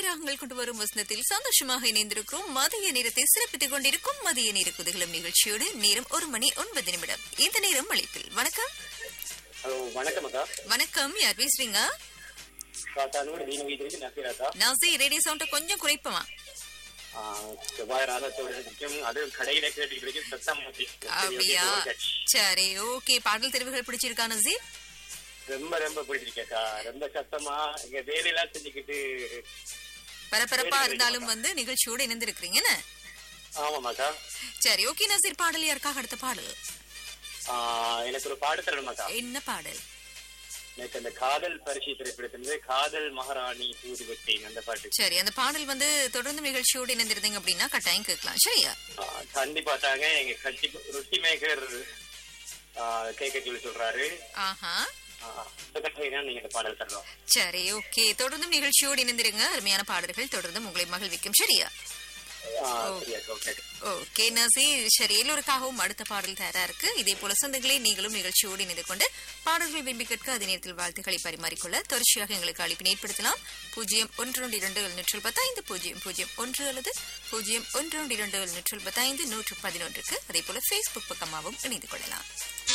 ராகங்கள் கொண்டு வரும் வசனத்தில் சந்தோஷமாக இணைந்திருக்கிறோம் மதிய நேரத்தை சிறப்பித்துக் கொண்டிருக்கும் மதிய நேர குதிகளும் நிகழ்ச்சியோடு நேரம் ஒரு மணி ஒன்பது நிமிடம் இந்த நேரம் அழைப்பில் வணக்கம் ஹலோ வணக்கம் அக்கா வணக்கம் யார் பேசுறீங்க காத்தானோட தீன வீதிக்கு நசீராக்கா நாசி ரேடியோ சவுண்ட கொஞ்சம் குறைப்பமா செவ்வாய் ராகத்தோட முக்கியம் அது கடையில கேட்டுக்கிட்டு இருக்கு சத்தம் மாத்தி. அப்படியா சரி ஓகே பாடல் தெரிவுகள் பிடிச்சிருக்கா நசீர் ரொம்ப ரொம்ப பிடிச்சிருக்கேக்கா ரொம்ப சத்தமா இங்க வேலையெல்லாம் செஞ்சுக்கிட்டு பரபரப்பா இருந்தாலும் வந்து நிகழ்ச்சியோடு இணைந்திருக்கிறீங்க என்ன? ஆமாமாக்கா சரி ஓகே நசீர் பாடல் யாருக்காக அடுத்த பாடல் ஆஹ் எனக்கு ஒரு பாடு தரணுமாக்கா என்ன பாடல் எனக்கு அந்த காதல் பரிசு திரைப்படத்திலிருந்து காதல் மகாராணி தூது விட்டேன் அந்த பாட்டு சரி அந்த பாடல் வந்து தொடர்ந்து நிகழ்ச்சியோடு இணைந்திருந்தீங்க அப்படின்னா கட்டாயம் கேட்கலாம் சரியா ஆஹ் கண்டிப்பா தாங்க எங்க கட்டி ரொட்டி மேக்கர் கேட்க சொல்லி சொல்றாரு ஆஹா ஆஹ் அதுக்காக நீங்க இந்த பாடல் தரணும் சரி ஓகே தொடர்ந்தும் நிகழ்ச்சியோடு இணைந்திருங்க அருமையான பாடல்கள் தொடர்ந்தும் உங்களை மகிழ்விக்கும் சரியா ஆஹ் சரியாக்கா ஓகே ஓகே நசீர் சரி எல்லோருக்காகவும் அடுத்த பாடல் தயாரா இருக்கு இதே போல சொந்தங்களே நீங்களும் நிகழ்ச்சியோடு இணைந்து கொண்டு பாடல்கள் விரும்பி கேட்க அதே நேரத்தில் வாழ்த்துக்களை பரிமாறிக்கொள்ள தொடர்ச்சியாக எங்களுக்கு அழைப்பினை ஏற்படுத்தலாம் பூஜ்ஜியம் ஒன்று ஒன்று இரண்டு நூற்று பத்தைந்து பூஜ்ஜியம் பூஜ்ஜியம் ஒன்று அல்லது பூஜ்ஜியம் ஒன்று ஒன்று இரண்டு நூற்று பத்தைந்து நூற்று பதினொன்றுக்கு அதே போல ஃபேஸ்புக் பக்கமாகவும் இணைந்து கொள்ளலாம்